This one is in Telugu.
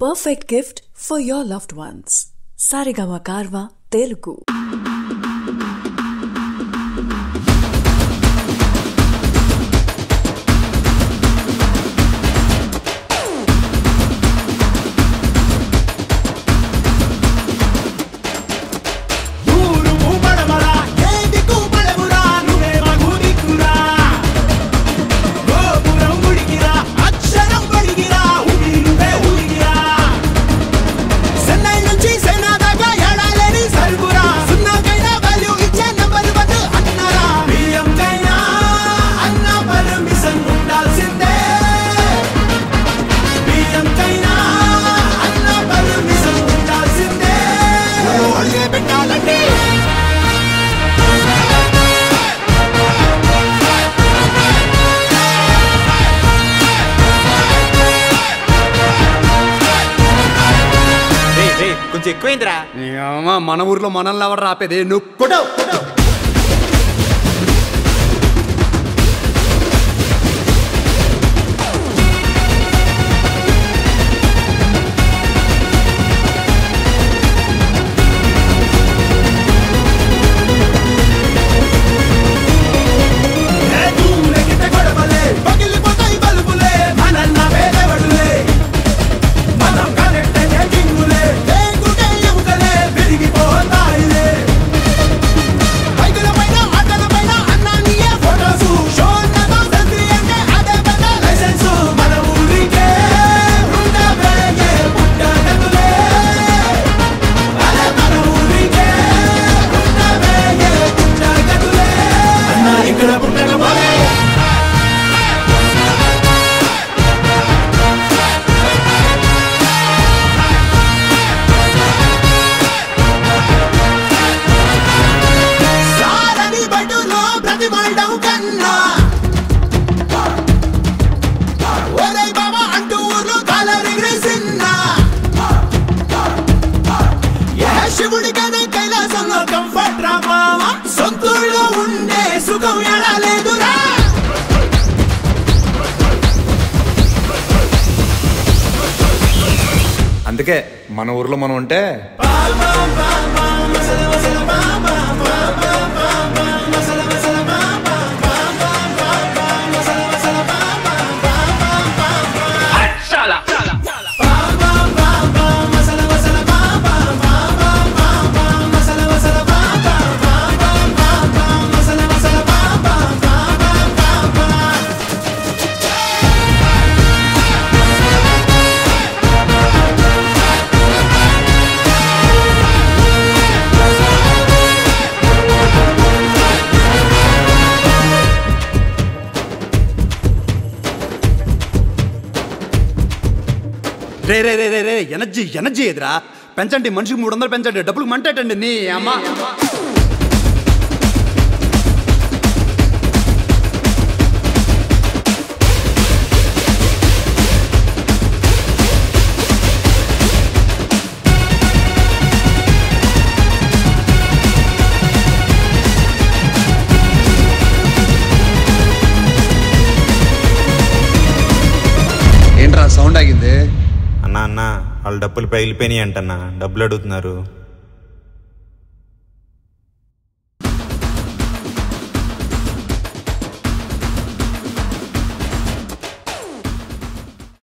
perfect gift for your loved ones. Sarigama Karva Telugu. ఊరు మూపడమరా ఏది కూపడమురా నువ్వే మగుడికురా గోపురం ఉడికిరా అక్షరం పడిగిరా ఉడి నువ్వే ఉడిగిరా చెన్నై నుంచి సేనా దాకా ఎడాలేని సరుకురా సున్నాకైనా వాల్యూ ఇచ్చే నంబర్ వన్ అన్నారా బియ్యం కైనా అన్న పర్మిషన్ ఉండాల్సిందే బియ్యం కైనా అన్న పర్మిషన్ ఉండాల్సిందే నువ్వు అడిగే పెట్టాలంటే రే రే కొంచెం ఎక్కువైందిరా ఏమో, మన ఊర్లో మనల్ని ఎవరు రాపేది నువ్వు కొట్టవు కొట్టవు ఏ దూరెగితే గొడవలే, పగిలిపోతాయి బల్బులే, మనన్న పేదవడులే. మనం కనెక్ట్ అయ్యే కింగులే, లేకుంటే ఎముకలే, విరిగిపోతాయిలే. బైకుల పైన, ఆటోల పైన అన్నా నీయే ఫోటోసు. షోన్నతో సెల్ఫీ అంటే అదే పెద్ద లైసెన్సు. మన ఊరికే ఉండబోయే పుట్టగతులే. అదే మన ఊరికే ఉండబోయే పుట్టగతులే. అన్నా ఇక్కడ పుట్టకపోలే సారని బడులో ప్రతిమాండం కన్నా ఒరే బాబా అంటూ ఊర్లో కాలరిగ్రెసిన్నా ఏ శివుడికనే కైలాసంలో కంఫర్ట్ రా మావా సొంతూళ్ళో ఉండే సుఖం ఎడా లేదురా అందుకే మన ఊర్లో మనం ఉంటే రే రే రే రే రే ఎనర్జీ ఎనర్జీ ఎదురా పెంచండి మనిషికి మూడు వందలు పెంచండి డబ్బులు మంటేటండి నీ అమ్మ ఏంట్రా సౌండ్ ఆగింది అన్నా అన్న వాళ్ళ డబ్బులు పగిలిపోయినాయి అంటన్నా డబ్బులు అడుగుతున్నారు